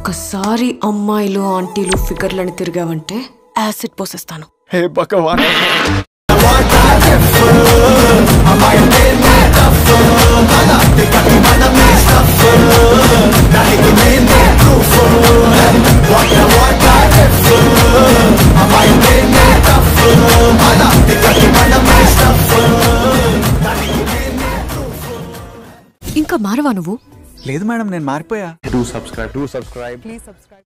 ఇంకొకసారి అమ్మాయిలు ఆంటీలు ఫిగర్లను తిరిగావంటే యాసిడ్ పోసేస్తాను హే భగవాన్ ఇంకా మారవా నువ్వు లేదు మేడం నేను మారిపోయా Do subscribe. Do subscribe.